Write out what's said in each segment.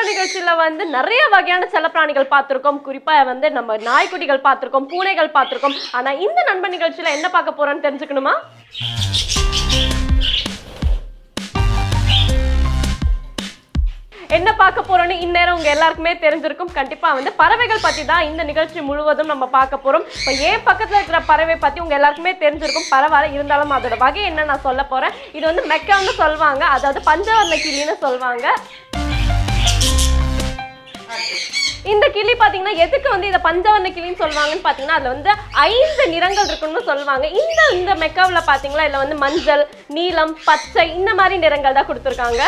நிகழ்ச்சியில வந்து நிறைய வகையான செல்லப்பிராணிகள் பார்த்திருக்கோம் குறிப்பா வந்து நம்ம நாய்க்குட்டிகள் பார்த்திருக்கோம் பூனைகள் பார்த்திருக்கோம் ஆனா இந்த நண்பன் நிகழ்ச்சியில என்ன பார்க்க போறோம்னு தெரிஞ்சுக்கணுமா என்ன பார்க்க போறோம்னு இந்நேரம் உங்க எல்லாருக்குமே தெரிஞ்சிருக்கும் கண்டிப்பா வந்து பறவைகள் பத்தி தான் இந்த நிகழ்ச்சி முழுவதும் நம்ம பார்க்க போறோம் இப்போ ஏன் பக்கத்துல இருக்கிற பறவை பத்தி உங்க எல்லாருக்குமே தெரிஞ்சிருக்கும் பரவாயில்ல இருந்தாலும் அதோட வகை என்ன நான் சொல்ல போறேன் இது வந்து மெக்கான்னு சொல்லுவாங்க அதாவது பஞ்சவர்ண கிளின்னு சொல்லுவாங்க இந்த கிளி பாத்தீங்கன்னா எதுக்கு வந்து இதை பஞ்சவர்ண கிளின்னு சொல்லுவாங்கன்னு பாத்தீங்கன்னா அதுல வந்து ஐந்து நிறங்கள் இருக்குன்னு சொல்லுவாங்க இந்த இந்த மெக்காவில் பாத்தீங்களா இதுல வந்து மஞ்சள் நீலம் பச்சை இந்த மாதிரி நிறங்கள் தான் கொடுத்துருக்காங்க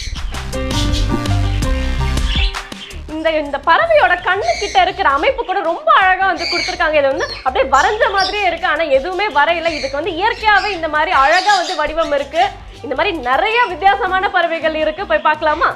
இந்த இந்த பறவையோட கண்ணு கிட்ட இருக்கிற அமைப்பு கூட ரொம்ப அழகா வந்து கொடுத்துருக்காங்க இது வந்து அப்படியே வரைஞ்ச மாதிரியே இருக்கு ஆனா எதுவுமே வரையில இதுக்கு வந்து இயற்கையாவே இந்த மாதிரி அழகா வந்து வடிவம் இருக்கு இந்த மாதிரி நிறைய வித்தியாசமான பறவைகள் இருக்கு போய் பார்க்கலாமா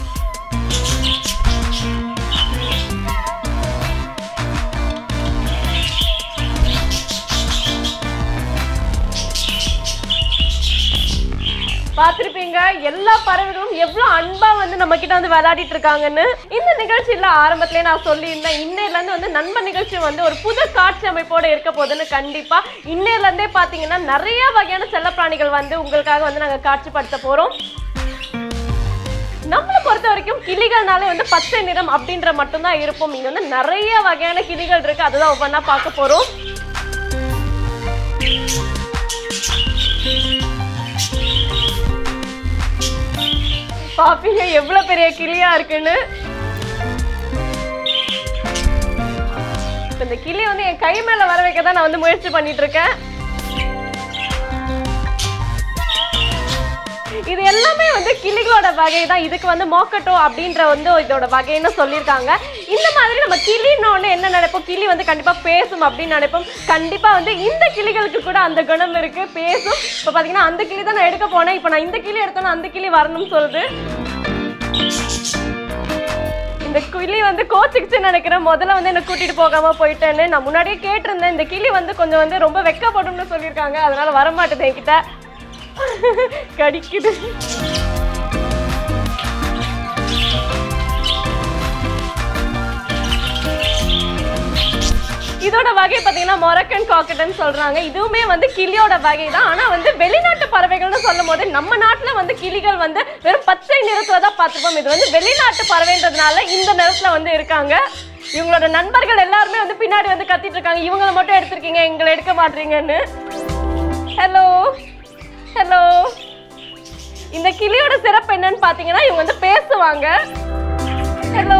பார்த்திருப்பீங்க எல்லா பறவைகளும் எவ்வளவு அன்பா வந்து நம்ம கிட்ட வந்து விளையாடிட்டு இருக்காங்கன்னு இந்த நிகழ்ச்சியில ஆரம்பத்திலே நான் சொல்லியிருந்தேன் இன்னையில இருந்து வந்து நண்பன் நிகழ்ச்சி வந்து ஒரு புது காட்சி அமைப்போட இருக்க போகுதுன்னு கண்டிப்பா இன்னையில இருந்தே பாத்தீங்கன்னா நிறைய வகையான செல்லப்பிராணிகள் வந்து உங்களுக்காக வந்து நாங்க காட்சிப்படுத்த போறோம் நம்மளை பொறுத்த வரைக்கும் கிளிகள்னாலே வந்து பச்சை நிறம் அப்படின்ற மட்டும்தான் இருப்போம் இங்க வந்து நிறைய வகையான கிளிகள் இருக்கு அதுதான் ஒவ்வொன்றா பார்க்க போறோம் பாப்பீங்க எவ்வளவு பெரிய கிளியா இருக்குன்னு இப்ப இந்த கிளி வந்து என் கை மேல வர வைக்க தான் நான் வந்து முயற்சி பண்ணிட்டு இருக்கேன் இது எல்லாமே வந்து கிளிகளோட வகை தான் இதுக்கு வந்து மோக்கட்டோ அப்படின்ற வந்து இதோட வகைன்னு சொல்லியிருக்காங்க இந்த மாதிரி நம்ம கிளின்னு என்ன நினைப்போம் கிளி வந்து கண்டிப்பா பேசும் அப்படின்னு நினைப்போம் கண்டிப்பா வந்து இந்த கிளிகளுக்கு கூட அந்த குணம் இருக்கு பேசும் இப்போ பாத்தீங்கன்னா அந்த கிளி தான் நான் எடுக்க போனேன் இப்போ நான் இந்த கிளி எடுத்தோன்னா அந்த கிளி வரணும்னு சொல்லுது இந்த கிளி வந்து கோச்சிக்கிச்சு நினைக்கிறேன் முதல்ல வந்து என்ன கூட்டிட்டு போகாம போயிட்டேன்னு நான் முன்னாடியே கேட்டிருந்தேன் இந்த கிளி வந்து கொஞ்சம் வந்து ரொம்ப வெக்கப்படும்னு சொல்லியிருக்காங்க அதனால வரமாட்டேது என்கிட்ட கடிக்குது இதோட வகை பார்த்தீங்கன்னா மொரக்கன் காக்கட்டன் சொல்றாங்க இதுவுமே வந்து கிளியோட வகை தான் ஆனா வந்து வெளிநாட்டு பறவைகள்னு சொல்லும் போது நம்ம நாட்டுல வந்து கிளிகள் வந்து வெறும் பச்சை நிறத்துல தான் பார்த்துப்போம் இது வந்து வெளிநாட்டு பறவைன்றதுனால இந்த நிறத்துல வந்து இருக்காங்க இவங்களோட நண்பர்கள் எல்லாருமே வந்து பின்னாடி வந்து கத்திட்டு இருக்காங்க இவங்கள மட்டும் எடுத்திருக்கீங்க எங்களை எடுக்க மாட்டீங்கன்னு ஹலோ ஹலோ இந்த கிளியோட சிறப்பு என்னன்னு பாத்தீங்கன்னா இவங்க வந்து பேசுவாங்க ஹலோ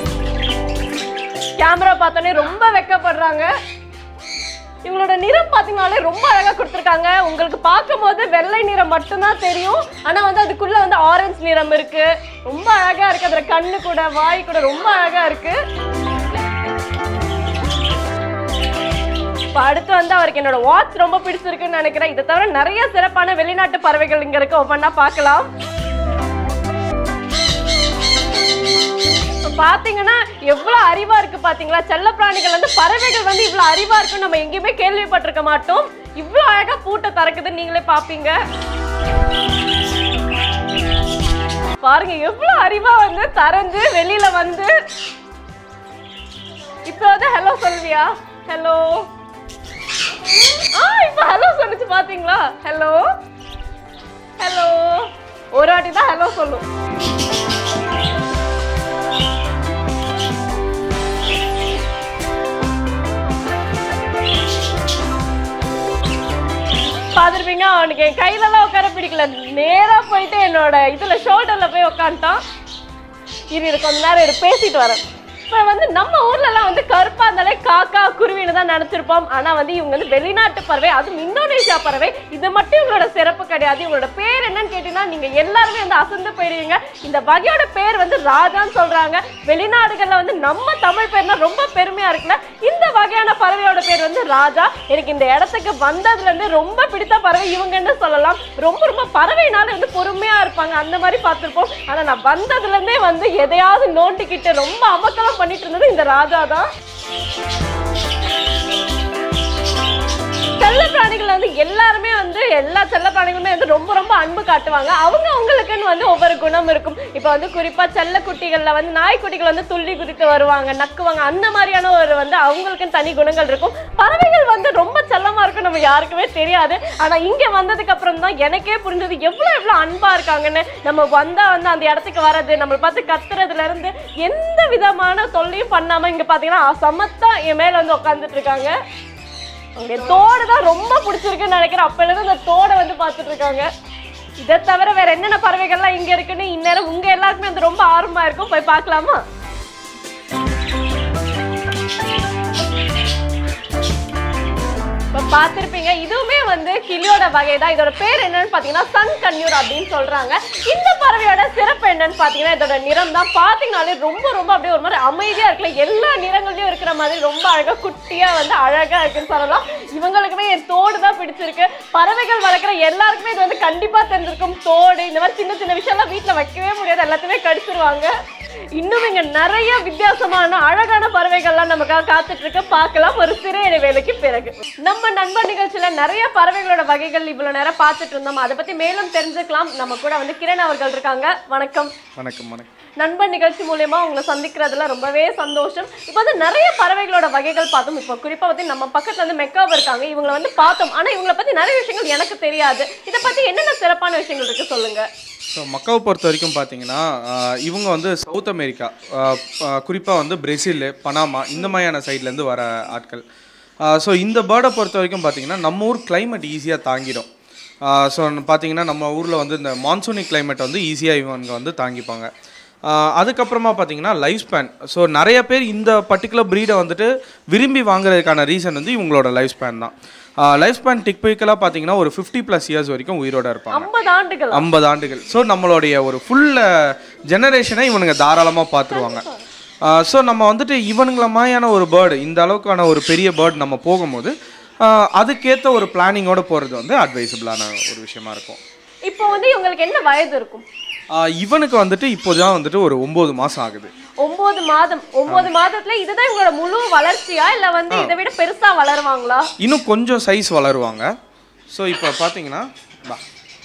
கேமரா பார்த்தோன்னே ரொம்ப வெக்கப்படுறாங்க இவங்களோட நிறம் பார்த்தீங்கனாலே ரொம்ப அழகா கொடுத்துருக்காங்க உங்களுக்கு பார்க்கும்போது வெள்ளை நிறம் மட்டும்தான் தெரியும் ஆனா வந்து அதுக்குள்ள வந்து ஆரஞ்சு நிறம் இருக்கு ரொம்ப அழகா இருக்கு அதுல கண்ணு கூட வாய் கூட ரொம்ப அழகா இருக்கு இப்போ அடுத்து வந்து அவருக்கு என்னோட வாட்ச் ரொம்ப பிடிச்சிருக்குன்னு நினைக்கிறேன் இதை தவிர நிறைய சிறப்பான வெளிநாட்டு பறவைகள் இங்க இருக்கு ஒவ்வொன்றா பார்க்கலாம் இப்ப பாத்தீங்கன்னா எவ்வளவு அறிவா இருக்கு பாத்தீங்களா செல்ல பிராணிகள் வந்து பறவைகள் வந்து இவ்வளவு அறிவா இருக்குன்னு நம்ம எங்கேயுமே கேள்விப்பட்டிருக்க மாட்டோம் இவ்வளவு அழகா பூட்டை திறக்குதுன்னு நீங்களே பாப்பீங்க பாருங்க எவ்வளவு அறிவா வந்து திறந்து வெளியில வந்து இப்போ வந்து ஹலோ சொல்வியா ஹலோ ஆ இப்போ ஹலோ சொன்னுச்சு பாத்தீங்களா ஹலோ ஹலோ ஒரு வாட்டி தான் ஹலோ சொல்லும் பார்த்துருப்பீங்க அவனுக்கு என் கையிலலாம் உட்கார பிடிக்கல நேரா போயிட்டு என்னோட இதுல ஷோல்டர்ல போய் உட்காந்துட்டான் இரு இரு கொஞ்ச நேரம் இரு பேசிட்டு வரேன் இப்போ வந்து நம்ம ஊர்ல எல்லாம் வந்து கருப்பா இருந்தாலே காக்கா குருவின்னு தான் நினைச்சிருப்போம் ஆனா வந்து இவங்க வந்து வெளிநாட்டு பறவை அதுவும் இந்தோனேஷியா பறவை இது மட்டும் இவங்களோட சிறப்பு கிடையாது இவங்களோட பேர் என்னன்னு கேட்டீங்கன்னா நீங்க எல்லாருமே வந்து அசந்து போயிடுவீங்க இந்த வகையோட பேர் வந்து ராஜான்னு சொல்றாங்க வெளிநாடுகள்ல வந்து நம்ம தமிழ் பேர்னா ரொம்ப பெருமையா இருக்குல்ல இந்த வகையான பறவையோட பேர் வந்து ராஜா எனக்கு இந்த இடத்துக்கு வந்ததுல இருந்து ரொம்ப பிடித்த பறவை இவங்கன்னு சொல்லலாம் ரொம்ப ரொம்ப பறவைனால வந்து பொறுமையா இருப்பாங்க அந்த மாதிரி பார்த்திருப்போம் ஆனா நான் வந்ததுல இருந்தே வந்து எதையாவது நோண்டிக்கிட்டு ரொம்ப அமக்கலம் பண்ணிட்டு இருந்தது இந்த ராஜா தான் செல்ல பிராணிகள் வந்து எல்லாருமே வந்து எல்லா செல்ல பிராணிகளுமே வந்து ரொம்ப ரொம்ப அன்பு காட்டுவாங்க அவங்க அவங்களுக்குன்னு வந்து ஒவ்வொரு குணம் இருக்கும் இப்போ வந்து குறிப்பா செல்ல குட்டிகள்ல வந்து நாய்க்குட்டிகள் வந்து துள்ளி குதித்து வருவாங்க நக்குவாங்க அந்த மாதிரியான ஒரு வந்து அவங்களுக்குன்னு தனி குணங்கள் இருக்கும் பறவைகள் வந்து ரொம்ப செல்லமா இருக்கும் நம்ம யாருக்குமே தெரியாது ஆனா இங்க வந்ததுக்கு அப்புறம் தான் எனக்கே புரிஞ்சது எவ்வளவு எவ்வளவு அன்பா இருக்காங்கன்னு நம்ம வந்தா வந்து அந்த இடத்துக்கு வர்றது நம்மளை பார்த்து கத்துறதுல இருந்து எந்த விதமான தொல்லையும் பண்ணாம இங்க பாத்தீங்கன்னா சமத்தா என் மேல வந்து உட்காந்துட்டு இருக்காங்க அவங்க தோடு தான் ரொம்ப பிடிச்சிருக்குன்னு நினைக்கிறேன் அப்பல இருந்து அந்த தோடை வந்து பார்த்துட்டு இருக்காங்க இதை தவிர வேற என்னென்ன பறவைகள்லாம் இங்க இருக்குன்னு இந்நேரம் உங்க எல்லாருக்குமே வந்து ரொம்ப ஆர்வமா இருக்கும் போய் பார்க்கலாமா இப்போ பார்த்துருப்பீங்க இதுவுமே வந்து கிளியோட வகை தான் இதோட பேர் என்னன்னு பார்த்தீங்கன்னா சன் கன்யூர் அப்படின்னு சொல்றாங்க இந்த பறவையோட சிறப்பு என்னன்னு பார்த்தீங்கன்னா இதோட நிறம் தான் பார்த்தீங்கனாலே ரொம்ப ரொம்ப அப்படியே ஒரு மாதிரி அமைதியா இருக்குல்ல எல்லா நிறங்கள்லயும் இருக்கிற மாதிரி ரொம்ப அழகா குட்டியா வந்து அழகா இருக்குன்னு சொல்லலாம் இவங்களுக்குமே என் தோடு தான் பிடிச்சிருக்கு பறவைகள் வளர்க்குற எல்லாருக்குமே இது வந்து கண்டிப்பா தெரிஞ்சிருக்கும் தோடு இந்த மாதிரி சின்ன சின்ன விஷயம்லாம் வீட்டில் வைக்கவே முடியாது எல்லாத்தையுமே கடிச்சிருவாங்க இன்னும் இங்க நிறைய வித்தியாசமான அழகான பறவைகள்லாம் நமக்காக காத்துட்டு இருக்கு பார்க்கலாம் ஒரு சிறு இடைவேளைக்கு பிறகு நம்ம நண்பர் நிகழ்ச்சியில நிறைய பறவைகளோட வகைகள் இவ்வளவு நேரம் பார்த்துட்டு இருந்தோம் அதை பத்தி மேலும் தெரிஞ்சுக்கலாம் நம்ம கூட வந்து கிரண் அவர்கள் இருக்காங்க வணக்கம் வணக்கம் வணக்கம் நண்பர் நிகழ்ச்சி மூலியமா உங்களை சந்திக்கிறதுல ரொம்பவே சந்தோஷம் இப்போ வந்து நிறைய பறவைகளோட வகைகள் பார்த்தோம் இப்போ குறிப்பா வந்து நம்ம பக்கத்துல வந்து மெக்காவ் இருக்காங்க இவங்களை வந்து பார்த்தோம் ஆனா இவங்களை பத்தி நிறைய விஷயங்கள் எனக்கு தெரியாது இதை பத்தி என்னென்ன சிறப்பான விஷயங்கள் இருக்கு சொல்லுங்க ஸோ மக்காவை பொறுத்த வரைக்கும் பார்த்தீங்கன்னா ஆஹ், இவங்க வந்து சவுத் அமெரிக்கா குறிப்பாக வந்து பிரேசில் பனாமா இந்த மாதிரியான சைட்லேருந்து வர ஆட்கள் ஸோ இந்த பேர்டை பொறுத்த வரைக்கும் பார்த்தீங்கன்னா நம்ம ஊர் climate ஈஸியாக தாங்கிடும் ஸோ பார்த்தீங்கன்னா நம்ம ஊரில் வந்து இந்த மான்சூனிக் climate வந்து ஈஸியாக இவங்க வந்து தாங்கிப்பாங்க ஆஹ் அதுக்கப்புறமா பார்த்தீங்கன்னா லைஃப் ஸ்பேன் ஸோ நிறைய பேர் இந்த பர்டிகுலர் ப்ரீடை வந்துட்டு விரும்பி வாங்குறதுக்கான ரீசன் வந்து இவங்களோட லைஃப் ஸ்பேன் தான் லைஃப் ஸ்பேன் டிப்பிக்கலாக பார்த்தீங்கன்னா ஒரு ஃபிஃப்டி ப்ளஸ் இயர்ஸ் வரைக்கும் உயிரோட இருப்பாங்க ஐம்பது ஆண்டுகள் ஐம்பது ஆண்டுகள் ஸோ நம்மளுடைய ஒரு ஃபுல் ஜெனரேஷனை இவனுங்க தாராளமாக பார்த்துருவாங்க ஸோ நம்ம வந்துட்டு இவனுங்கள மாதிரியான ஒரு பேர்டு இந்த அளவுக்கான ஒரு பெரிய பேர்டு நம்ம போகும்போது ஆஹ் அதுக்கேற்ற ஒரு பிளானிங்கோட போகிறது வந்து அட்வைசபிளான ஒரு விஷயமா இருக்கும் இப்போ வந்து இவங்களுக்கு என்ன வயது இருக்கும் ஆஹ் இவனுக்கு வந்துட்டு இப்போதான் வந்துட்டு ஒரு ஒம்பது மாதம் ஆகுது ஒன்பது மாதம் ஒன்பது மாதத்துல இதுதான் இவங்களோட முழு வளர்ச்சியா இல்ல வந்து இதை விட பெருசா வளருவாங்களா இன்னும் கொஞ்சம் சைஸ் வளருவாங்க ஸோ இப்போ பார்த்தீங்கன்னா பா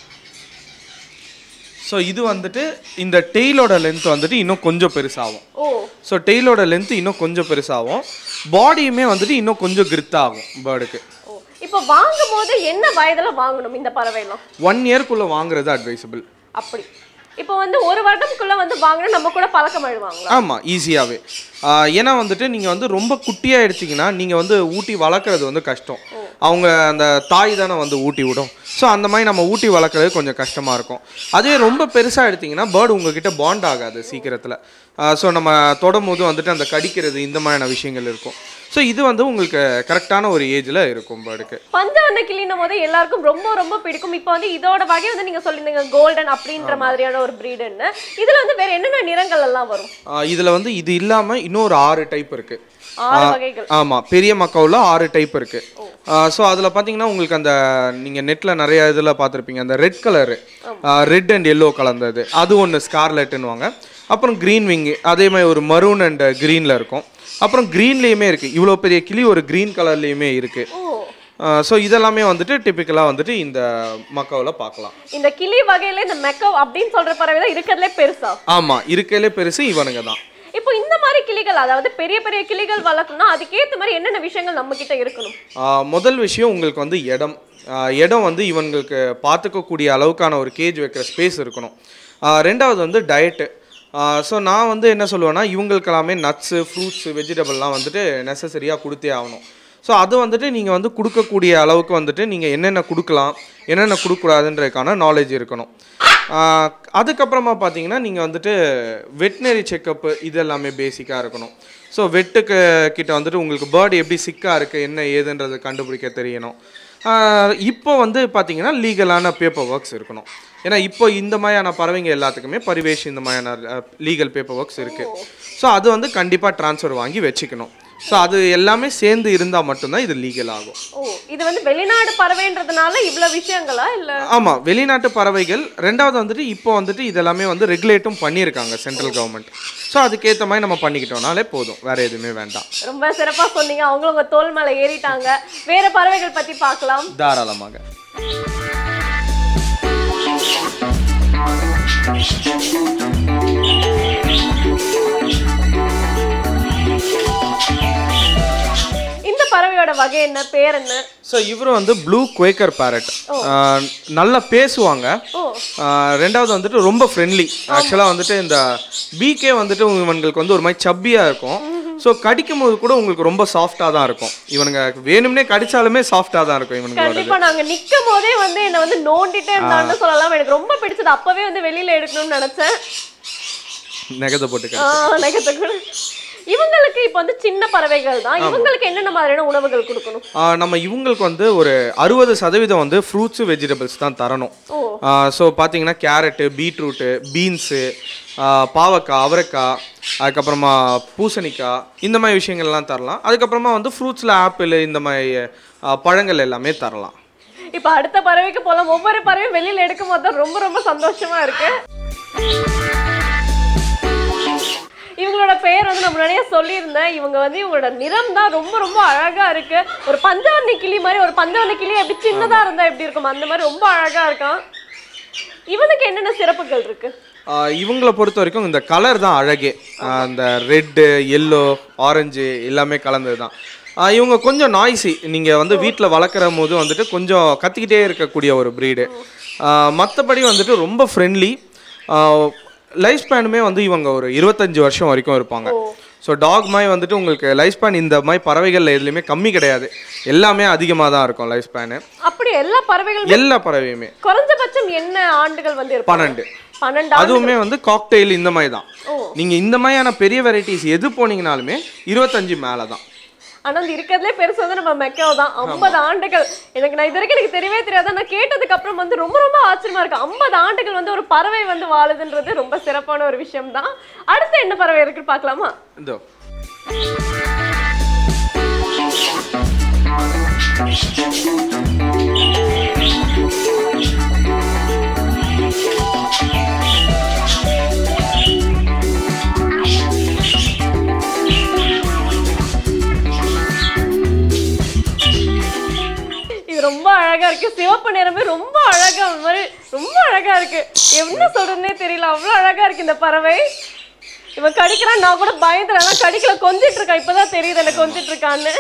ஸோ இது வந்துட்டு இந்த டெய்லோட லென்த் வந்துட்டு இன்னும் கொஞ்சம் பெருசாகும் ஓ ஸோ டெய்லோட லென்த் இன்னும் கொஞ்சம் பெருசாகும் பாடியுமே வந்துட்டு இன்னும் கொஞ்சம் growth ஆகும் பேர்டுக்கு ஓ இப்போ வாங்கும் போது என்ன வயதுல வாங்கணும் இந்த பறவைலாம் ஒன் இயர்க்குள்ளே வாங்குறது அட்வைசபிள் அப்படி இப்போ வந்து ஒரு வருடம்குள்ள வந்து வாங்கினா நம்ம கூட பழக்கம் ஆயிடுவாங்களா ஆமாம் ஈஸியாகவே ஏன்னா வந்துட்டு நீங்கள் வந்து ரொம்ப குட்டியாக எடுத்தீங்கன்னா நீங்கள் வந்து ஊட்டி வளர்க்குறது வந்து கஷ்டம் அவங்க அந்த தாய் தானே வந்து ஊட்டி விடும் ஸோ அந்த மாதிரி நம்ம ஊட்டி வளர்க்குறது கொஞ்சம் கஷ்டமாக இருக்கும் அதுவே ரொம்ப பெருசாக எடுத்தீங்கன்னா பேர்டு உங்ககிட்ட பாண்ட் ஆகாது சீக்கிரத்தில் ஸோ நம்ம தொடும்போது வந்துட்டு அந்த கடிக்கிறது இந்த மாதிரியான விஷயங்கள் இருக்கும் ஸோ இது வந்து உங்களுக்கு கரெக்டான ஒரு ஏஜில் இருக்கும் பேர்டுக்கு பஞ்சான கிளின்னும் போது எல்லாருக்கும் ரொம்ப ரொம்ப பிடிக்கும் இப்போ வந்து இதோட வகை வந்து நீங்க சொல்லியிருந்தீங்க கோல்டன் அப்படின்ற மாதிரியான ஒரு பிரீடுன்னு இதுல வந்து வேற என்னென்ன நிறங்கள் எல்லாம் வரும் இதில் வந்து இது இல்லாமல் இன்னும் ஒரு ஆறு டைப் இருக்குது ஆறு வகைகள் ஆமாம் பெரிய மக்காவில் ஆறு டைப் இருக்கு ஸோ அதில் பார்த்தீங்கன்னா உங்களுக்கு அந்த நீங்கள் நெட்டில் நிறைய இதில் பார்த்துருப்பீங்க அந்த red colour red and yellow கலந்தது அது ஒன்று ஸ்கார்லெட்டுன்னுவாங்க அப்புறம் க்ரீன் விங் அதே மாதிரி ஒரு மரூன் அண்ட் க்ரீனில் இருக்கும் அப்புறம் க்ரீன்லேயுமே இருக்குது இவ்வளோ பெரிய கிளி ஒரு க்ரீன் கலர்லேயுமே இருக்குது ஓ ஸோ இதெல்லாமே வந்துட்டு டிப்பிக்கலாக வந்துட்டு இந்த மக்காவில் பார்க்கலாம் இந்த கிளி வகையில இந்த மெக்கவ் அப்படின்னு சொல்ற பறவை தான் இருக்கிறதுலே பெருசா ஆமாம் இருக்கையிலே பெருசு இவனுங்க தான் இப்போ இந்த மாதிரி கிளிகள் அதாவது பெரிய பெரிய கிளிகள் வளர்க்கணும்னா அதுக்கேத்த மாதிரி என்னென்ன விஷயங்கள் நம்ம கிட்ட இருக்கணும் ஆஹ் முதல் விஷயம் உங்களுக்கு வந்து இடம் ஆஹ் இடம் வந்து இவங்களுக்கு பார்த்துக்கக்கூடிய அளவுக்கான ஒரு கேஜ் வைக்கிற ஸ்பேஸ் இருக்கணும் ஆஹ் ரெண்டாவது வந்து டயட்டு ஸோ நான் வந்து என்ன சொல்லுவேன்னா இவங்களுக்கு எல்லாமே நட்ஸு ஃப்ரூட்ஸு வெஜிடபிள்லாம் வந்துட்டு நெசசரியாக கொடுத்தே ஆகணும் ஸோ அது வந்துட்டு நீங்கள் வந்து கொடுக்கக்கூடிய அளவுக்கு வந்துட்டு நீங்கள் என்னென்ன கொடுக்கலாம் என்னென்ன கொடுக்கக்கூடாதுன்றதுக்கான நாலேஜ் இருக்கணும் ஆஹ் அதுக்கப்புறமா பார்த்தீங்கன்னா நீங்கள் வந்துட்டு வெட்டினரி செக்கப்பு இது எல்லாமே பேசிக்காக இருக்கணும் ஸோ வெட்டுக்கு கிட்ட வந்துட்டு உங்களுக்கு பேர்டு எப்படி சிக்காக இருக்குது என்ன ஏதுன்றது கண்டுபிடிக்க தெரியணும் ஆஹ் இப்போ வந்து பார்த்தீங்கன்னா லீகலான பேப்பர் ஒர்க்ஸ் இருக்கணும் ஏன்னா இப்போ இந்த மாதிரியான பறவைங்க எல்லாத்துக்குமே பரிவேஷ் இந்த மாதிரியான லீகல் பேப்பர் ஒர்க்ஸ் இருக்குது ஸோ அது வந்து கண்டிப்பாக ட்ரான்ஸ்ஃபர் வாங்கி வச்சுக்கணும் ஸோ அது எல்லாமே சேர்ந்து இருந்தால் மட்டும்தான் இது லீகல் ஆகும் ஓ இது வந்து வெளிநாடு பறவைன்றதுனால இவ்வளவு விஷயங்களா இல்ல ஆமாம் வெளிநாட்டு பறவைகள் ரெண்டாவது வந்துட்டு இப்போ வந்துட்டு இதெல்லாமே வந்து ரெகுலேட்டும் பண்ணியிருக்காங்க சென்ட்ரல் கவர்மெண்ட் ஸோ அதுக்கேற்ற மாதிரி நம்ம பண்ணிக்கிட்டோம்னாலே போதும் வேற எதுவுமே வேண்டாம் ரொம்ப சிறப்பா சொன்னீங்க அவங்களும் உங்க தோல் மேல ஏறிட்டாங்க வேற பறவைகள் பத்தி பார்க்கலாம் தாராளமாக இந்த பறவையோட வகை என்ன பேர் என்ன ஸோ இவர் வந்து ப்ளூ குவேக்கர் பேரட் நல்லா பேசுவாங்க ஓ ஆஹ் ரெண்டாவது வந்துட்டு ரொம்ப ஃப்ரெண்ட்லி ஆக்சுவலாக வந்துட்டு இந்த பீக்கே வந்துட்டு இவங்களுக்கு வந்து ஒரு மாதிரி சப்பியாக இருக்கும் ஸோ கடிக்கும் போது கூட உங்களுக்கு ரொம்ப சாஃப்டாக தான் இருக்கும் இவனுங்க வேணும்னே கடிச்சாலுமே சாஃப்டாக தான் இருக்கும் இவனுங்களோட கண்டிப்பா நாங்க நிக்கும் போதே வந்து என்ன வந்து நோண்டிட்டே இருந்தான்னு சொல்லலாம் எனக்கு ரொம்ப பிடிச்சது அப்பவே வந்து வெளியில எடுக்கணும்னு நினைச்சேன் நெகத்தை போட்டு ஆஹ் நகத்தை கூட இவங்களுக்கு இப்போ வந்து சின்ன பறவைகள் தான் இவங்களுக்கு என்னென்ன மாதிரியான உணவுகள் கொடுக்கணும் ஆஹ் நம்ம இவங்களுக்கு வந்து ஒரு அறுபது சதவீதம் வந்து ஃப்ரூட்ஸு வெஜிடபிள்ஸ் தான் தரணும் ஓ ஸோ பார்த்தீங்கன்னா கேரட்டு பீட்ரூட்டு பீன்ஸு பாவக்காய் அவரைக்காய் அதுக்கப்புறமா பூசணிக்காய் இந்த மாதிரி விஷயங்கள்லாம் தரலாம் அதுக்கப்புறமா வந்து ஃப்ரூட்ஸில் ஆப்பிள் இந்த மாதிரி ஆஹ் பழங்கள் எல்லாமே தரலாம் இப்போ அடுத்த பறவைக்கு போலாம் ஒவ்வொரு பறவையும் வெளியில எடுக்கும் போது தான் ரொம்ப ரொம்ப சந்தோஷமா இருக்கு இவங்களோட பெயர் வந்து நான் முன்னாடியே சொல்லியிருந்தேன் இவங்க வந்து இவங்களோட நிறம் தான் ரொம்ப ரொம்ப அழகா இருக்கு ஒரு பஞ்சவர்ணி கிளி மாதிரி ஒரு பஞ்சவர்ணி கிளி எப்படி சின்னதா இருந்தா எப்படி இருக்கும் அந்த மாதிரி ரொம்ப அழகா இருக்கான் இவனுக்கு என்னென்ன சிறப்புகள் இருக்கு ஆஹ் இவங்கள பொறுத்த வரைக்கும் இந்த கலர் தான் அழகே ஆஹ் இந்த ரெட்டு எல்லோ ஆரஞ்சு எல்லாமே கலந்தது தான் ஆஹ் இவங்க கொஞ்சம் நாய்ஸி நீங்கள் வந்து வீட்டில் வளர்க்குற போது வந்துட்டு கொஞ்சம் கத்திக்கிட்டே இருக்கக்கூடிய ஒரு ப்ரீடு மற்றபடி வந்துட்டு ரொம்ப ஃப்ரெண்ட்லி லைஃப் ஸ்பேனுமே வந்து இவங்க ஒரு இருபத்தஞ்சு வருஷம் வரைக்கும் இருப்பாங்க ஸோ டாக் மாதிரி வந்துட்டு உங்களுக்கு லைஃப் ஸ்பேன் இந்த மாதிரி பறவைகளில் எதுலேயுமே கம்மி கிடையாது எல்லாமே அதிகமாக தான் இருக்கும் லைஃப் ஸ்பேனு அப்படி எல்லா பறவைகளும் எல்லா பறவையுமே குறைஞ்சபட்சம் என்ன ஆண்டுகள் வந்து இருக்கும் பன்னெண்டு பன்னெண்டு ஆண்டு அதுவுமே வந்து காக்டெயில் இந்த மாதிரி தான் ஓ. நீங்க இந்த மாதிரியான பெரிய வெரைட்டிஸ் எது போனீங்கனாலுமே இருபத்தஞ்சு மேலே தான் ஆனா அந்த இருக்கிறதுலே பெருசு வந்து நம்ம மெக்கோ தான் ஐம்பது ஆண்டுகள் எனக்கு நான் இது வரைக்கும் எனக்கு தெரியவே தெரியாது நான் கேட்டதுக்கு அப்புறம் வந்து ரொம்ப ரொம்ப ஆச்சரியமா இருக்கு ஐம்பது ஆண்டுகள் வந்து ஒரு பறவை வந்து வாழுதுன்றது ரொம்ப சிறப்பான ஒரு விஷயம் தான் அடுத்து என்ன பறவை இருக்கு பார்க்கலாமா இதோ இது ரொம்ப அழகா இருக்கு சிவப்பு நிறமே ரொம்ப அழகா ஒரு மாதிரி ரொம்ப அழகா இருக்கு என்ன சொல்றதுன்னே தெரியல அவ்வளவு அழகா இருக்கு இந்த பறவை இவன் கடிக்கிறான் நான் கூட பயந்துறேன் ஆனா கடிக்கல கொஞ்சிட்டு இருக்கான் இப்பதான் தெரியுது எனக்கு கொஞ்சிட்டு இருக்கான்னு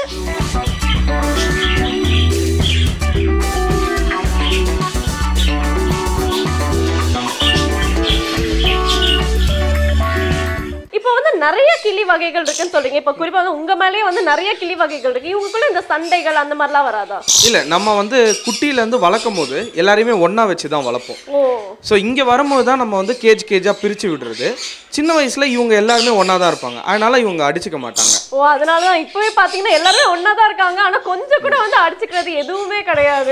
இப்போ வந்து நிறைய கிளி வகைகள் இருக்குன்னு சொல்றீங்க இப்போ குறிப்பா வந்து உங்க மேலேயே வந்து நிறைய கிளி வகைகள் இருக்கு இவங்களுக்குள்ள இந்த சண்டைகள் அந்த மாதிரிலாம் வராதா இல்ல நம்ம வந்து குட்டியிலேருந்து வளர்க்கும் போது எல்லாரையுமே ஒண்ணா வச்சு தான் வளர்ப்போம் ஓ ஸோ இங்கே வரும்போது தான் நம்ம வந்து கேஜ் கேஜாக பிரித்து விடுறது சின்ன வயசில் இவங்க எல்லாருமே ஒன்றா தான் இருப்பாங்க அதனால இவங்க அடிச்சுக்க மாட்டாங்க ஓ அதனாலதான் இப்பவே பாத்தீங்கன்னா எல்லாருமே ஒன்னாதான் இருக்காங்க ஆனா கொஞ்சம் கூட வந்து அடிச்சுக்கிறது எதுவுமே கிடையாது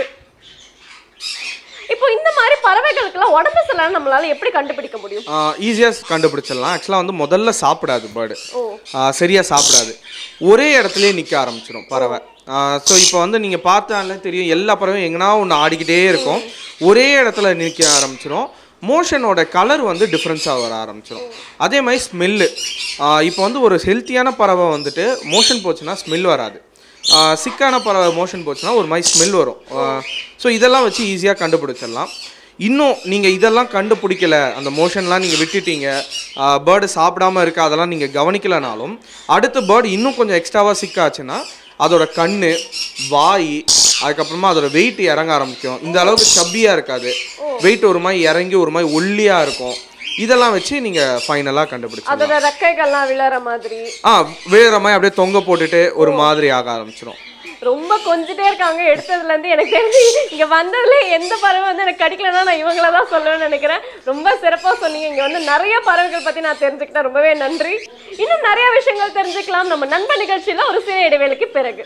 இப்போ இந்த மாதிரி பறவைகளுக்கெல்லாம் உடம்பு சரியில்லை நம்மளால எப்படி கண்டுபிடிக்க முடியும் ஈஸியாக கண்டுபிடிச்சிடலாம் ஆக்சுவலாக வந்து முதல்ல சாப்பிடாது பேர்டு ஓ சரியாக சாப்பிடாது ஒரே இடத்துலயே நிற்க ஆரம்பிச்சிடும் பறவை ஸோ இப்போ வந்து நீங்கள் பார்த்தாலே தெரியும் எல்லா பறவையும் எங்கன்னா ஒன்று ஆடிக்கிட்டே இருக்கும் ஒரே இடத்துல நிற்க ஆரம்பிச்சிடும் மோஷனோட கலர் வந்து டிஃப்ரென்ஸாக வர ஆரம்பிச்சிடும் அதே மாதிரி ஸ்மெல்லு இப்போ வந்து ஒரு ஹெல்த்தியான பறவை வந்துட்டு மோஷன் போச்சுன்னா ஸ்மெல் வராது ஆஹ் சிக்கான பறவை மோஷன் போச்சுன்னா ஒரு மாதிரி ஸ்மெல் வரும் ஸோ இதெல்லாம் வச்சு ஈஸியாக கண்டுபிடிச்சிடலாம் இன்னும் நீங்கள் இதெல்லாம் கண்டுபிடிக்கல அந்த மோஷன்லாம் நீங்கள் விட்டுட்டீங்க பேர்டு சாப்பிடாம இருக்கு அதெல்லாம் நீங்கள் கவனிக்கலனாலும் அடுத்த பேர்டு இன்னும் கொஞ்சம் எக்ஸ்ட்ராவாக சிக்காச்சுன்னா அதோட கண் வாய் அதுக்கப்புறமா அதோட வெயிட் இறங்க ஆரம்பிக்கும் இந்த அளவுக்கு சப்பியாக இருக்காது வெயிட் ஒரு மாதிரி இறங்கி ஒரு மாதிரி ஒல்லியாக இருக்கும் இதெல்லாம் வச்சு நீங்கள் ஃபைனலாக கண்டுபிடிச்சிடலாம் அதோட ரெக்கைகள்லாம் விழற மாதிரி ஆ வேற மாதிரி அப்படியே தொங்க போட்டுட்டு ஒரு மாதிரி ஆக ஆரம்பிச்சிடும் ரொம்ப கொஞ்சிட்டே இருக்காங்க எடுத்ததுல இருந்து எனக்கு தெரிஞ்சு இங்க வந்ததுல எந்த பறவை வந்து எனக்கு கிடைக்கலன்னா நான் இவங்கள தான் சொல்லுவேன்னு நினைக்கிறேன் ரொம்ப சிறப்பா சொன்னீங்க இங்க வந்து நிறைய பறவைகள் பத்தி நான் தெரிஞ்சுக்கிட்டேன் ரொம்பவே நன்றி இன்னும் நிறைய விஷயங்கள் தெரிஞ்சுக்கலாம் நம்ம நண்பன் நிகழ்ச்சியில ஒரு சிறிய இடைவேளைக்கு பிறகு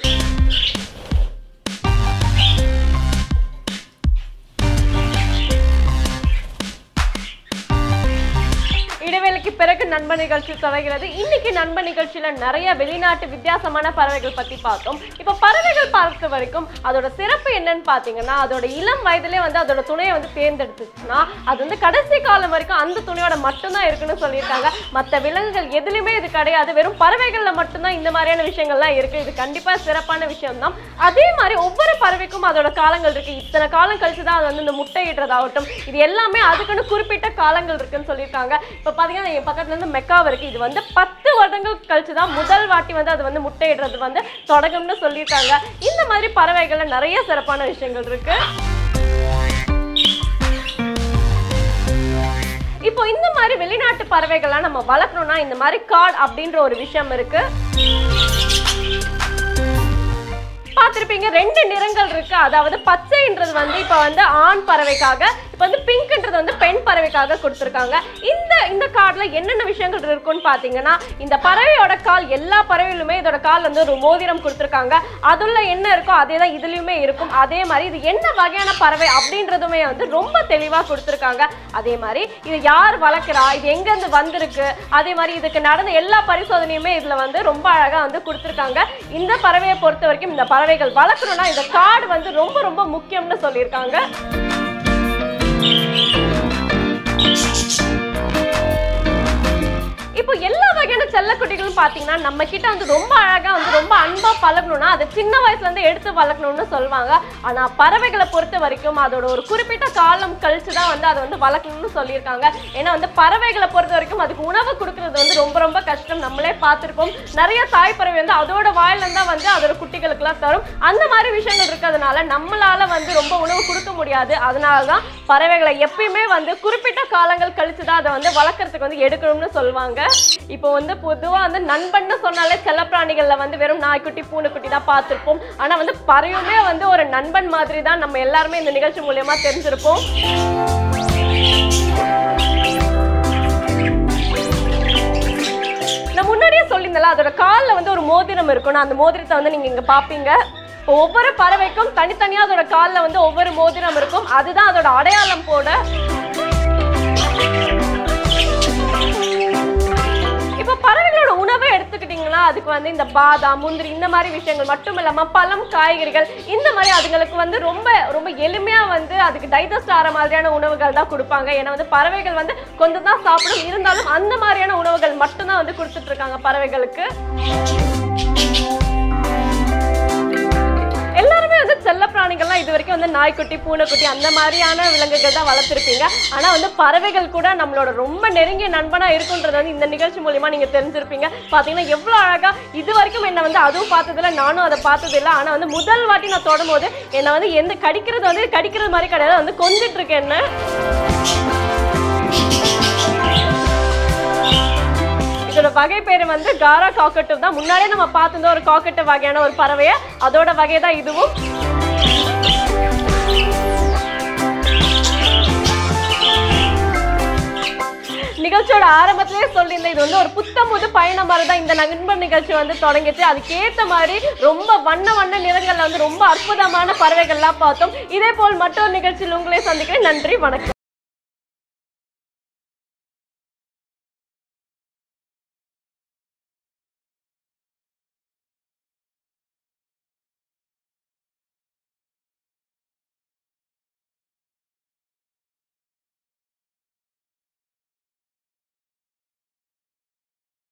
இடைவேளைக்கு பிறகு நண்பன் நிகழ்ச்சி தொடர்கிறது இன்னைக்கு நண்பன் நிகழ்ச்சியில நிறைய வெளிநாட்டு வித்தியாசமான பறவைகள் பத்தி பார்த்தோம் இப்போ பறவைகள் பார்த்த வரைக்கும் அதோட சிறப்பு என்னன்னு பாத்தீங்கன்னா அதோட இளம் வயதிலே வந்து அதோட துணையை வந்து தேர்ந்தெடுத்துச்சுன்னா அது வந்து கடைசி காலம் வரைக்கும் அந்த துணையோட மட்டும்தான் இருக்குன்னு சொல்லியிருக்காங்க மற்ற விலங்குகள் எதுலையுமே இது கிடையாது வெறும் பறவைகள்ல மட்டும்தான் இந்த மாதிரியான விஷயங்கள்லாம் இருக்கு இது கண்டிப்பா சிறப்பான விஷயம் தான் அதே மாதிரி ஒவ்வொரு பறவைக்கும் அதோட காலங்கள் இருக்கு இத்தனை காலம் கழிச்சு தான் அது வந்து இந்த முட்டையிடுறதாகட்டும் இது எல்லாமே அதுக்குன்னு குறிப்பிட்ட காலங்கள் இருக்குன்னு சொல்லியிருக்காங்க இப்போ பார்த்தீங்கன்னா என் பக்கத்துல இருந்து மெக்காவ் இருக்கு இது வந்து பத்து வருடங்கள் கழிச்சு தான் முதல் வாட்டி வந்து அது வந்து முட்டையிடுறது வந்து தொடங்கும்னு சொல்லியிருக்காங்க இந்த மாதிரி பறவைகள்ல நிறைய சிறப்பான விஷயங்கள் இருக்கு இப்போ இந்த மாதிரி வெளிநாட்டு பறவைகள்லாம் நம்ம வளர்க்கணும்னா இந்த மாதிரி கார்டு அப்படின்ற ஒரு விஷயம் இருக்கு பார்த்திருப்பீங்க ரெண்டு நிறங்கள் இருக்கு அதாவது பச்சைன்றது வந்து இப்போ வந்து ஆண் பறவைக்காக இப்போ வந்து பிங்க்ன்றது வந்து பெண் பறவைக்காக கொடுத்துருக்காங்க இந்த இந்த கார்டுல என்னென்ன விஷயங்கள் இருக்குன்னு பார்த்தீங்கன்னா இந்த பறவையோட கால் எல்லா பறவையிலுமே இதோட கால் வந்து ஒரு மோதிரம் கொடுத்துருக்காங்க அதுல என்ன இருக்கோ அதே தான் இதுலயுமே இருக்கும் அதே மாதிரி இது என்ன வகையான பறவை அப்படின்றதுமே வந்து ரொம்ப தெளிவாக கொடுத்துருக்காங்க அதே மாதிரி இது யார் வளர்க்குறா இது எங்கேருந்து வந்திருக்கு அதே மாதிரி இதுக்கு நடந்த எல்லா பரிசோதனையுமே இதுல வந்து ரொம்ப அழகா வந்து கொடுத்துருக்காங்க இந்த பறவையை பொறுத்த வரைக்கும் இந்த பறவைகள் வளர்க்கணும்னா இந்த கார்டு வந்து ரொம்ப ரொம்ப முக்கியம்னு சொல்லியிருக்காங்க இப்போ எல்லா வகையான செல்லக்குட்டிகளும் பார்த்தீங்கன்னா நம்ம கிட்ட வந்து ரொம்ப அழகா வந்து ரொம்ப அன்பா பழகணும்னா அதை சின்ன வயசுல இருந்து எடுத்து வளர்க்கணும்னு சொல்லுவாங்க ஆனா பறவைகளை பொறுத்த வரைக்கும் அதோட ஒரு குறிப்பிட்ட காலம் கழிச்சு தான் வந்து அதை வந்து வளர்க்கணும்னு சொல்லியிருக்காங்க ஏன்னா வந்து பறவைகளை பொறுத்த வரைக்கும் அதுக்கு உணவு கொடுக்கறது வந்து ரொம்ப ரொம்ப கஷ்டம் நம்மளே பார்த்துருப்போம் நிறைய தாய் பறவை வந்து அதோட வாயில இருந்தா வந்து அதோட குட்டிகளுக்குலாம் தரும் அந்த மாதிரி விஷயங்கள் இருக்கிறதுனால நம்மளால வந்து ரொம்ப உணவு கொடுக்க முடியாது அதனால தான் பறவைகளை எப்பயுமே வந்து குறிப்பிட்ட காலங்கள் கழிச்சு தான் அதை வந்து வளர்க்கறதுக்கு வந்து எடுக்கணும்னு சொல்லுவாங்க இப்போ வந்து பொதுவா வந்து நண்பன்னு சொன்னாலே செல்லப்பிராணிகள்ல வந்து வெறும் நாய்க்குட்டி பூனைக்குட்டி தான் பார்த்திருப்போம் ஆனா வந்து பறவையுமே வந்து ஒரு நண்பன் மாதிரி தான் நம்ம எல்லாருமே இந்த நிகழ்ச்சி மூலியமா தெரிஞ்சிருப்போம் நான் முன்னாடியே சொல்லியிருந்தேன்ல அதோட காலில் வந்து ஒரு மோதிரம் இருக்கணும் அந்த மோதிரத்தை வந்து நீங்க இங்க பாப்பீங்க இப்போ ஒவ்வொரு பறவைக்கும் தனித்தனியா அதோட காலில் வந்து ஒவ்வொரு மோதிரம் இருக்கும் அதுதான் அதோட அடையாளம் போட இப்போ பறவைகளோட உணவை எடுத்துக்கிட்டிங்கன்னா அதுக்கு வந்து இந்த பாதாம் முந்திரி இந்த மாதிரி விஷயங்கள் மட்டும் இல்லாம பழம் காய்கறிகள் இந்த மாதிரி அதுங்களுக்கு வந்து ரொம்ப ரொம்ப எளிமையா வந்து அதுக்கு டைஜஸ்ட் ஆகிற மாதிரியான உணவுகள் தான் கொடுப்பாங்க ஏன்னா வந்து பறவைகள் வந்து கொஞ்சம் தான் சாப்பிடும் இருந்தாலும் அந்த மாதிரியான உணவுகள் மட்டும்தான் வந்து கொடுத்துட்டு இருக்காங்க பறவைகளுக்கு எல்லாருமே வந்து செல்ல பிராணிகள்லாம் இது வரைக்கும் வந்து நாய்க்குட்டி பூனைக்குட்டி அந்த மாதிரியான விலங்குகள் தான் வளர்த்துருப்பீங்க ஆனா வந்து பறவைகள் கூட நம்மளோட ரொம்ப நெருங்கிய நண்பனா இருக்குன்றது வந்து இந்த நிகழ்ச்சி மூலியமா நீங்க தெரிஞ்சிருப்பீங்க பாத்தீங்கன்னா எவ்வளவு அழகா இது வரைக்கும் என்ன வந்து அதுவும் பார்த்ததில்ல நானும் அதை பார்த்தது இல்லை ஆனா வந்து முதல் வாட்டி நான் தொடும்போது என்னை வந்து எந்த கடிக்கிறது வந்து கடிக்கிறது மாதிரி கிடையாது வந்து கொஞ்சிட்டு இருக்கேன் என்ன இதோட வகை பேர் வந்து காரா காக்கட்டு தான் முன்னாடியே நம்ம பார்த்திருந்தோம் ஒரு காக்கட்டு வகையான ஒரு பறவையை அதோட வகை தான் இதுவும் நிகழ்ச்சியோட ஆரம்பத்திலே சொல்லியிருந்தேன் இது வந்து ஒரு புத்தம் புது பயணம் மாதிரி தான் இந்த நண்பர் நிகழ்ச்சி வந்து தொடங்கிச்சு அதுக்கேற்ற மாதிரி ரொம்ப வண்ண வண்ண நிறங்கள்ல வந்து ரொம்ப அற்புதமான பறவைகள்லாம் பார்த்தோம் இதே போல் மற்றொரு நிகழ்ச்சியில் உங்களே சந்திக்கிறேன் நன்றி வணக்கம்